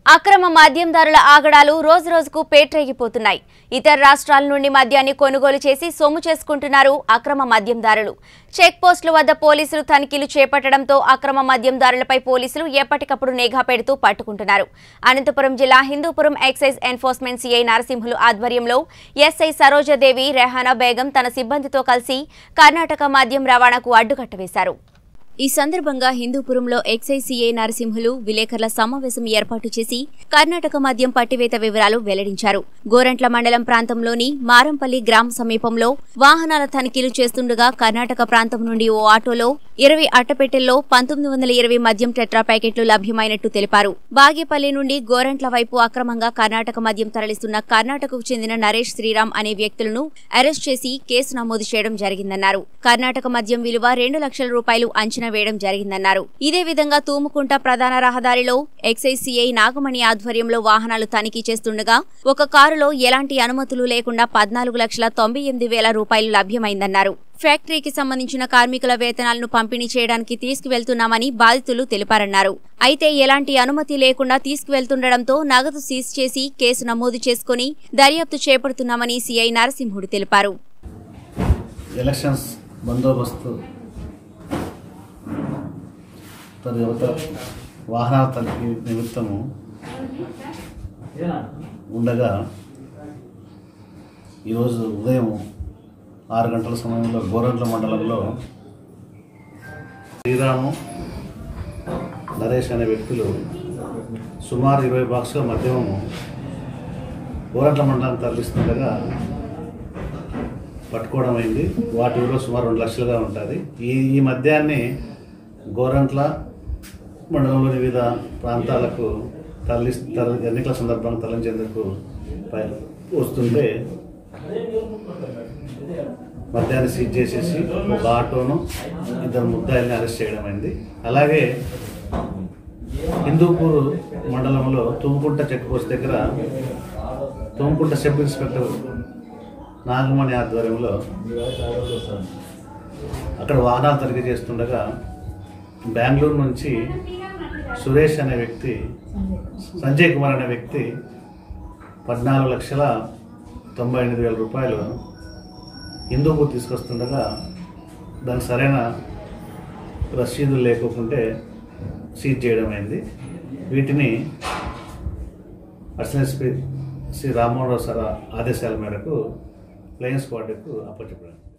అక్రమ మద్యందారుల ఆగడాలు రోజురోజుకు పేట్రేగిపోతున్నాయి ఇతర రాష్ట్రాల నుండి మద్యాన్ని కొనుగోలు చేసి సొమ్ము చేసుకుంటున్నారు అక్రమ మద్యందారులు చెక్ పోస్టుల వద్ద పోలీసులు తనిఖీలు చేపట్టడంతో అక్రమ మద్యందారులపై పోలీసులు ఎప్పటికప్పుడు నిఘా పెడుతూ పట్టుకుంటున్నారు అనంతపురం జిల్లా Hindupuram excise enforcement CI Narasimhulu ఆధ్వర్యంలో ఎస్ఐ సరోజాదేవి రెహానా బేగం తన సిబ్బందితో కలిసి కర్ణాటక మద్యం రవాణాకు అడ్డుకట్ట వేశారు ఈ సందర్భంగా హిందూపురంలో ఎక్సైజ్ సీఏ నరసింహులు విలేకరుల సమావేశం ఏర్పాటు చేసి కర్ణాటక మద్యం పట్టివేత వివరాలు వెల్లడించారు గోరంట్ల మండలం ప్రాంతంలోని మారంపల్లి గ్రామ సమీపంలో వాహనాల తనిఖీలు చేస్తుండగా కర్ణాటక ప్రాంతం నుండి ఓ ఆటోలో ఇరవై అట్టపెట్టెల్లో పంతొమ్మిది వందల ఇరవై మద్యం టెట్రా ప్యాకెట్లు లభ్యమైనట్టు తెలిపారు బాగేపల్లి నుండి గోరంట్ల వైపు అక్రమంగా కర్ణాటక మద్యం తరలిస్తున్న కర్ణాటకకు చెందిన నరేష్ శ్రీరామ్ అనే వ్యక్తులను అరెస్ట్ చేసి కేసు నమోదు చేయడం జరిగిందన్నారు కర్ణాటక మద్యం విలువ రెండు లక్షల రూపాయలు అంచనా వేయడం జరిగిందన్నారు ఇదే విధంగా తూముకుంట ప్రధాన రహదారిలో ఎక్సైజ్ సిఐ నాగమణి ఆధ్వర్యంలో వాహనాలు తనిఖీ చేస్తుండగా ఒక కారులో ఎలాంటి అనుమతులు లేకుండా పద్నాలుగు లక్షల తొంభై ఎనిమిది వేల రూపాయలు లభ్యమైందన్నారు ఫ్యాక్టరీకి సంబంధించిన కార్మికుల వేతనాలను పంపిణీ చేయడానికి తీసుకువెళ్తున్నామని బాధితులు తెలిపారన్నారు అయితే ఎలాంటి అనుమతి లేకుండా తీసుకువెళ్తుండటంతో నగదు సీజ్ చేసి కేసు నమోదు చేసుకుని దర్యాప్తు చేపడుతున్నామని సిఐ నరసింహుడు తెలిపారు ఎలక్షన్స్ బందోబస్తు తర్వాత వాహనాల తనిఖీ నిమిత్తము ఉండగా ఈరోజు ఉదయం ఆరు గంటల సమయంలో గోరంట్ల మండలంలో శ్రీరాము నరేష్ అనే వ్యక్తులు సుమారు ఇరవై బాక్సుల మద్యమము గోరంట్ల మండలం తరలిస్తుండగా పట్టుకోవడం అయింది వాటి విలువ సుమారు రెండు లక్షలుగా ఉంటుంది ఈ ఈ మద్యాన్ని గోరంట్ల మండలంలోని వివిధ ప్రాంతాలకు తరలి తరలి ఎన్నికల సందర్భంగా తరలించేందుకు పై- వస్తుంటే మద్యాన్ని సీజ్ చేసేసి ఒక ఆటోను ఇద్దరు ముద్దాయిల్ని అరెస్ట్ చేయడం అయింది అలాగే హిందూపూర్ మండలంలో తుమ్ముకుంట చెక్ పోస్ట్ దగ్గర తుమ్ముకుంట సబ్ ఇన్స్పెక్టర్ నాగమణి ఆధ్వర్యంలో అక్కడ వాహనాలు తనిఖీ చేస్తుండగా బెంగళూరు నుంచి సురేష్ అనే వ్యక్తి సంజయ్ కుమార్ అనే వ్యక్తి పద్నాలుగు లక్షల తొంభై ఎనిమిది వేల రూపాయలు హిందూపూర్ తీసుకొస్తుండగా దానికి సరైన రసీదులు లేకోకుంటే సీజ్ చేయడం అయింది వీటిని additional SP Shri Rammohan Rao sir ఆదేశాల మేరకు ఫ్లయింగ్ స్క్వాడ్కు అప్పచెప్పడం